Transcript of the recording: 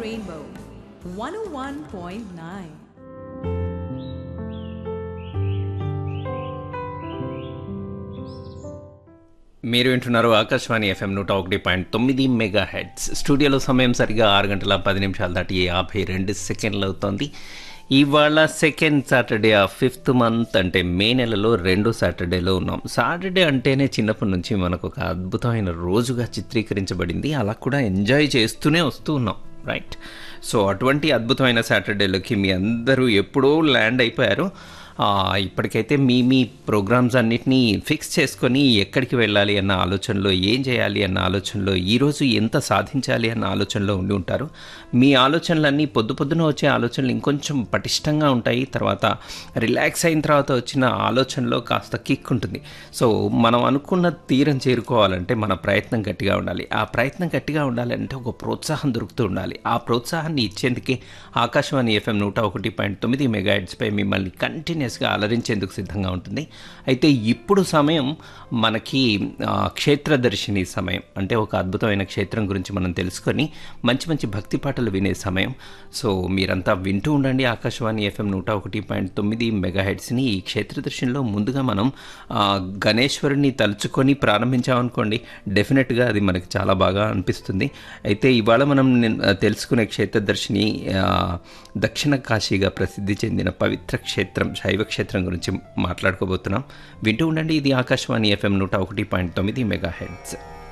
Rainbow 101.9. మీరు వింటున్నారు Akashvani FM నూట ఒకటి పాయింట్ తొమ్మిది మెగా హెడ్స్ స్టూడియోలో సమయం సరిగా ఆరు గంటల పది నిమిషాలు దాటి యాభై రెండు సెకండ్లు అవుతోంది ఇవాళ సెకండ్ సాటర్డే ఆ ఫిఫ్త్ మంత్ అంటే మే నెలలో రెండో సాటర్డేలో ఉన్నాం సాటర్డే అంటేనే చిన్నప్పటి నుంచి మనకు ఒక అద్భుతమైన రోజుగా చిత్రీకరించబడింది అలా కూడా ఎంజాయ్ చేస్తూనే వస్తూ ఉన్నాం రైట్ సో అటువంటి అద్భుతమైన సాటర్డేలోకి మీ అందరూ ఎప్పుడో ల్యాండ్ అయిపోయారు ఆ, ఇప్పటికైతే మీ మీ ప్రోగ్రామ్స్ అన్నిటినీ ఫిక్స్ చేసుకొని ఎక్కడికి వెళ్ళాలి అన్న ఆలోచనలో ఏం చేయాలి అన్న ఆలోచనలో ఈరోజు ఎంత సాధించాలి అన్న ఆలోచనలో ఉండి ఉంటారు మీ ఆలోచనలన్నీ పొద్దు పొద్దున వచ్చే ఆలోచనలు ఇంకొంచెం పటిష్టంగా ఉంటాయి తర్వాత రిలాక్స్ అయిన తర్వాత వచ్చిన ఆలోచనలో కాస్త కిక్ ఉంటుంది సో మనం అనుకున్న తీరం చేరుకోవాలంటే మన ప్రయత్నం గట్టిగా ఉండాలి ఆ ప్రయత్నం గట్టిగా ఉండాలంటే ఒక ప్రోత్సాహం దొరుకుతూ ఉండాలి ఆ ప్రోత్సాహాన్ని ఇచ్చేందుకే ఆకాశవాణి ఎఫ్ఎం నూట ఒకటి పాయింట్ తొమ్మిది మెగాహెడ్స్పై మిమ్మల్ని కంటిన్యూస్గా అలరించేందుకు సిద్ధంగా ఉంటుంది అయితే ఇప్పుడు సమయం మనకి ఆ, క్షేత్రదర్శిని సమయం అంటే ఒక అద్భుతమైన క్షేత్రం గురించి మనం తెలుసుకొని మంచి మంచి భక్తి పాటలు వినే సమయం సో మీరంతా వింటూ ఉండండి ఆకాశవాణి ఎఫ్ఎం నూట ఒకటి పాయింట్ తొమ్మిది మెగాహెడ్స్ని ఈ క్షేత్రదర్శినిలో ముందుగా మనం ఆ, గణేశ్వరుని తలుచుకొని ప్రారంభించామనుకోండి డెఫినెట్గా అది మనకి చాలా బాగా అనిపిస్తుంది అయితే ఇవాళ మనం నిన్- తెలుసుకునే క్షేత్రదర్శిని ఆ, దక్షిణ కాశీగా ప్రసిద్ధి చెందిన పవిత్ర క్షేత్రం శైవ క్షేత్రం గురించి మాట్లాడుకోబోతున్నాం వింటూ ఉండండి ఇది ఆకాశవాణి ఎఫ్ఎం నూట ఒకటి పాయింట్ తొమ్మిది మెగా హెడ్స్